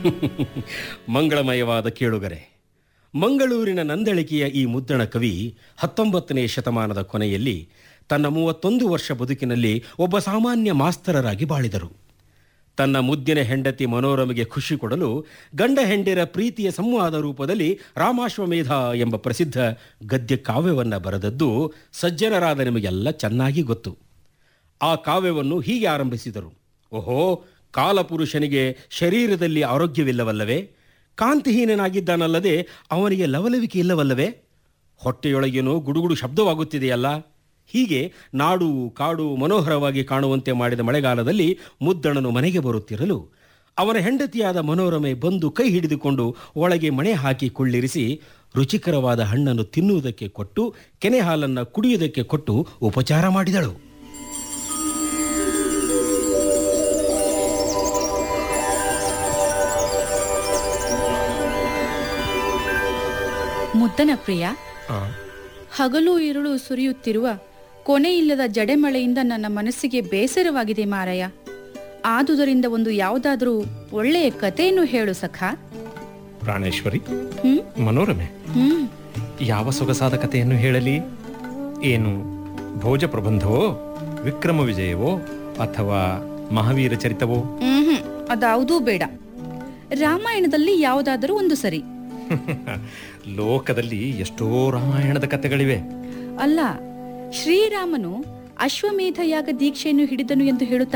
ಮಂಗಳಮಯವಾದ ಕೇಳುಗರೆ ಮಂಗಳೂರಿನ ನಂದಳಿಕೆಯ ಈ ಮುದ್ದಣ ಕವಿ ಹತ್ತೊಂಬತ್ತನೇ ಶತಮಾನದ ಕೊನೆಯಲ್ಲಿ ತನ್ನ ಮೂವತ್ತೊಂದು ವರ್ಷ ಬದುಕಿನಲ್ಲಿ ಒಬ್ಬ ಸಾಮಾನ್ಯ ಮಾಸ್ತರರಾಗಿ ಬಾಳಿದರು ತನ್ನ ಮುದ್ದಿನ ಹೆಂಡತಿ ಮನೋರಮೆಗೆ ಖುಷಿ ಕೊಡಲು ಗಂಡ ಹೆಂಡಿರ ಪ್ರೀತಿಯ ಸಂವಾದ ರೂಪದಲ್ಲಿ ರಾಮಾಶ್ವಮೇಧ ಎಂಬ ಪ್ರಸಿದ್ಧ ಗದ್ಯ ಕಾವ್ಯವನ್ನು ಬರೆದದ್ದು ಸಜ್ಜನರಾದ ನಿಮಗೆಲ್ಲ ಚೆನ್ನಾಗಿ ಗೊತ್ತು ಆ ಕಾವ್ಯವನ್ನು ಹೀಗೆ ಆರಂಭಿಸಿದರು ಓಹೋ ಕಾಲಪುರುಷನಿಗೆ ಶರೀರದಲ್ಲಿ ಆರೋಗ್ಯವಿಲ್ಲವಲ್ಲವೇ ಕಾಂತಿಹೀನನಾಗಿದ್ದಾನಲ್ಲದೆ ಅವನಿಗೆ ಲವಲವಿಕೆ ಇಲ್ಲವಲ್ಲವೇ ಹೊಟ್ಟೆಯೊಳಗೇನೋ ಗುಡುಗುಡು ಶಬ್ದವಾಗುತ್ತಿದೆಯಲ್ಲ ಹೀಗೆ ನಾಡು ಕಾಡು ಮನೋಹರವಾಗಿ ಕಾಣುವಂತೆ ಮಾಡಿದ ಮಳೆಗಾಲದಲ್ಲಿ ಮುದ್ದಣನು ಮನೆಗೆ ಬರುತ್ತಿರಲು ಅವನ ಹೆಂಡತಿಯಾದ ಮನೋರಮೆ ಬಂದು ಕೈ ಹಿಡಿದುಕೊಂಡು ಒಳಗೆ ಮಣೆ ಹಾಕಿ ಕುಳ್ಳಿರಿಸಿ ರುಚಿಕರವಾದ ಹಣ್ಣನ್ನು ತಿನ್ನುವುದಕ್ಕೆ ಕೊಟ್ಟು ಕೆನೆ ಹಾಲನ್ನು ಕುಡಿಯುವುದಕ್ಕೆ ಕೊಟ್ಟು ಉಪಚಾರ ಮಾಡಿದಳು ಮುದ್ದನ ಪ್ರಿಯ ಹಗಲು ഇരുಳು ಸುರಿಯುತ್ತಿರುವ ಕೊನೆಯಿಲ್ಲದ ಜಡೆಮಳೆಯಿಂದ ನನ್ನ ಮನಸ್ಸಿಗೆ ಬೇಸರವಾಗಿದೆ ಮಾರಯ್ಯ ಆದುದರಿಂದ ಒಂದು ಯಾವುದಾದ್ರೂ ಒಳ್ಳೆಯ ಕಥೆಯನ್ನು ಹೇಳು ಸಖ ಪ್ರಾಣೇಶ್ವರಿ ಹ್ಮ್ ಮನೋರಮೆ ಹ್ಮ್ ಯಾವ ಸೊಗಸಾದ ಕಥೆಯನ್ನು ಹೇಳಲಿ ಏನು ಭೋಜ ಪ್ರಬಂಧವೋ ವಿಕ್ರಮ ವಿಜಯವೋ ಅಥವಾ ಮಹಾವೀರ ಚರಿತವೋ ಹ್ಮ್ ಅದಾವುದೂ ಬೇಡ ರಾಮಾಯಣದಲ್ಲಿ ಯಾವುದಾದರೂ ಒಂದು ಸರಿ ಲೋಕದಲ್ಲಿ ಎಷ್ಟೋ ರಾಮಾಯಣದ ಕಥೆಗಳಿವೆ ಅಲ್ಲ ಶ್ರೀರಾಮನು ಅಶ್ವಮೇಧ ಯಾಗ ದೀಕ್ಷೆಯನ್ನು ಹಿಡಿದನು ಎಂದು ಹೇಳುತ್ತಾ